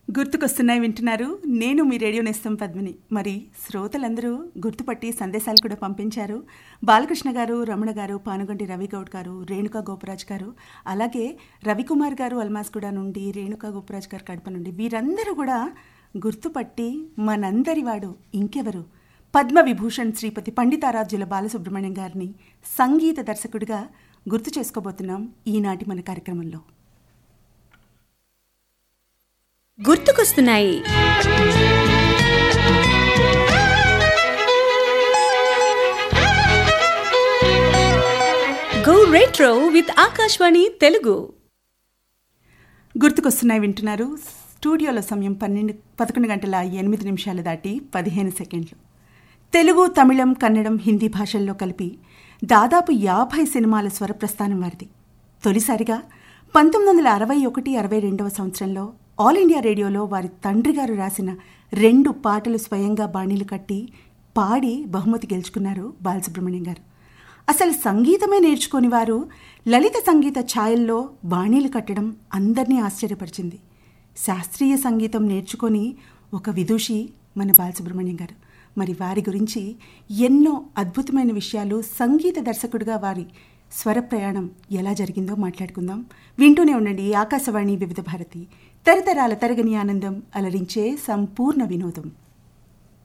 గుర్తుకొస్తున్నాయి వింటున్నారు నేను మీ రేడియో నేస్తం పద్మిని మరి శ్రోతలందరూ గుర్తుపట్టి సందేశాలు కూడా పంపించారు బాలకృష్ణ గారు రమణ గారు పానుగంటి రవిగౌడ్ గారు రేణుకా గోపరాజ్ గారు అలాగే రవికుమార్ గారు అల్మాస్గూడ నుండి రేణుకా గోపరాజ్ గారు కడప నుండి వీరందరూ కూడా గుర్తుపట్టి మనందరి వాడు ఇంకెవరు పద్మ విభూషణ్ శ్రీపతి పండితారాజ్యుల బాలసుబ్రహ్మణ్యం గారిని సంగీత దర్శకుడిగా గుర్తు చేసుకోబోతున్నాం ఈనాటి మన కార్యక్రమంలో గుర్తుకొస్తున్నాయి go retro with Akashvani Telugu గుర్తుకొస్తున్నాయి వింటున్నారు స్టూడియోలో సమయం పన్నెండు పదకొండు గంటల ఎనిమిది నిమిషాలు దాటి పదిహేను సెకండ్లు తెలుగు తమిళం కన్నడం హిందీ భాషల్లో కలిపి దాదాపు యాభై సినిమాల స్వరప్రస్థానం వారిది తొలిసారిగా పంతొమ్మిది వందల అరవై ఒకటి అరవై రెండవ సంవత్సరంలో ఆల్ ఇండియా రేడియోలో వారి తండ్రి గారు రాసిన రెండు పాటలు స్వయంగా బాణీలు కట్టి పాడి బహుమతి గెలుచుకున్నారు బాలసుబ్రహ్మణ్యం గారు అసలు సంగీతమే నేర్చుకొని వారు లలిత సంగీత ఛాయల్లో బాణీలు కట్టడం అందరినీ ఆశ్చర్యపరిచింది శాస్త్రీయ సంగీతం నేర్చుకొని ఒక విదూషి మన బాలసుబ్రహ్మణ్యం గారు మరి వారి గురించి ఎన్నో అద్భుతమైన విషయాలు సంగీత దర్శకుడిగా వారి స్వర ప్రయాణం ఎలా జరిగిందో మాట్లాడుకుందాం వింటూనే ఉండండి ఆకాశవాణి వివిధ భారతి తరతరాల తరగని ఆనందం అలరించే సంపూర్ణ వినోదం